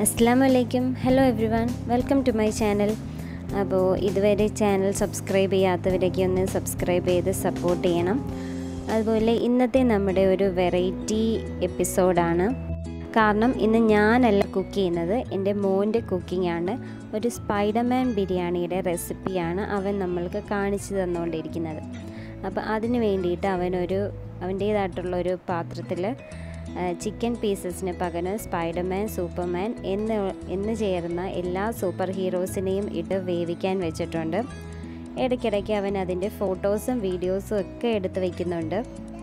അസ്സാം വലൈക്കും hello everyone welcome to my channel അപ്പോൾ ഇതുവരെ ചാനൽ സബ്സ്ക്രൈബ് ചെയ്യാത്തവരൊക്കെ ഒന്ന് സബ്സ്ക്രൈബ് ചെയ്ത് സപ്പോർട്ട് ചെയ്യണം അതുപോലെ ഇന്നത്തെ നമ്മുടെ ഒരു വെറൈറ്റി എപ്പിസോഡാണ് കാരണം ഇന്ന് ഞാനല്ല കുക്ക് ചെയ്യുന്നത് എൻ്റെ മോൻ്റെ കുക്കിംഗ് ആണ് ഒരു സ്പൈഡർമാൻ ബിരിയാണിയുടെ റെസിപ്പിയാണ് അവൻ നമ്മൾക്ക് കാണിച്ചു തന്നുകൊണ്ടിരിക്കുന്നത് അപ്പോൾ അതിന് വേണ്ടിയിട്ട് അവനൊരു അവൻ്റേതായിട്ടുള്ള ഒരു പാത്രത്തിൽ ചിക്കൻ പീസസിന് പകരം സ്പൈഡർമാൻ സൂപ്പർമാൻ എന്ന് എന്ന് ചേർന്ന എല്ലാ സൂപ്പർ ഹീറോസിനെയും ഇട്ട് വേവിക്കാൻ വെച്ചിട്ടുണ്ട് ഇടയ്ക്കിടയ്ക്ക് അവൻ അതിൻ്റെ ഫോട്ടോസും വീഡിയോസും ഒക്കെ എടുത്ത് വയ്ക്കുന്നുണ്ട്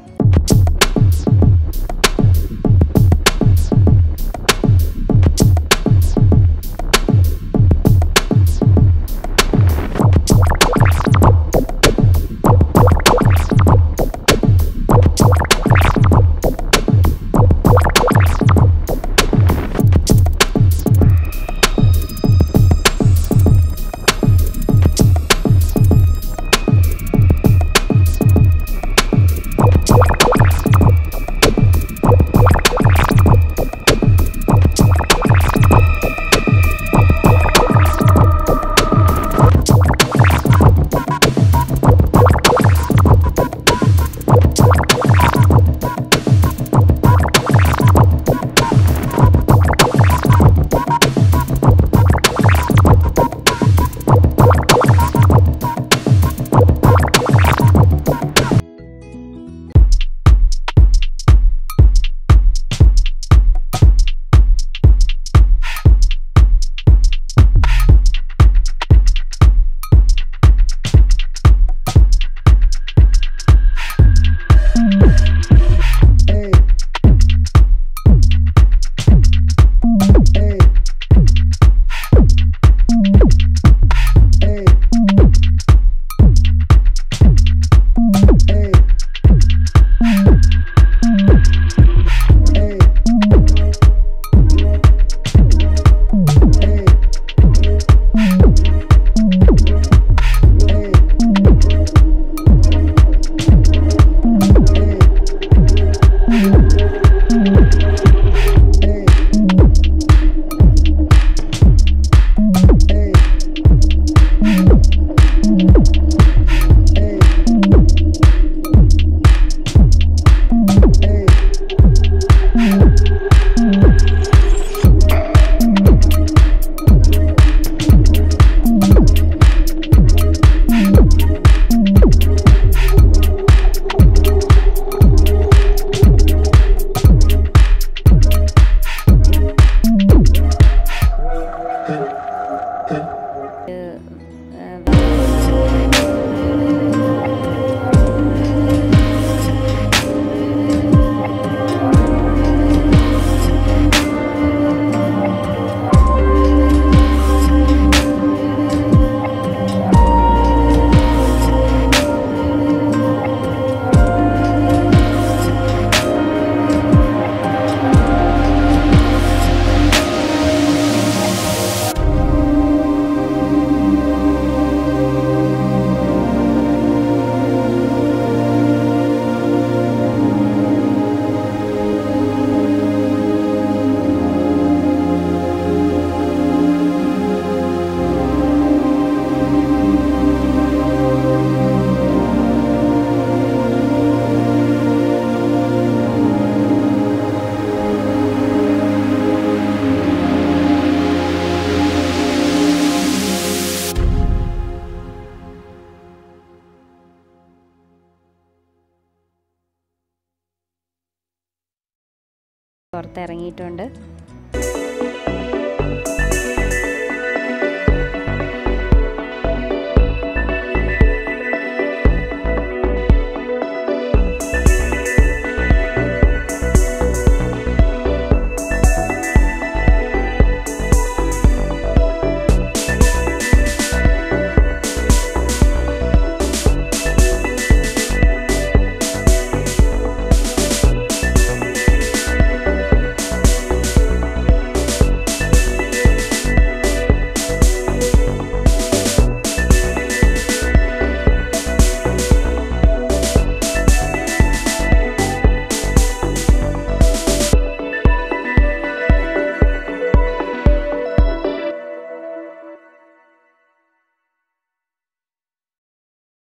പുറത്തിറങ്ങിയിട്ടുണ്ട്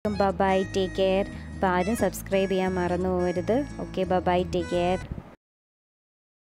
ബബായ് ടേക്ക് കെയർ അപ്പോൾ ആരും സബ്സ്ക്രൈബ് ചെയ്യാൻ മറന്നു പോകരുത് ഓക്കെ ബബായ് ടേക്ക് കെയർ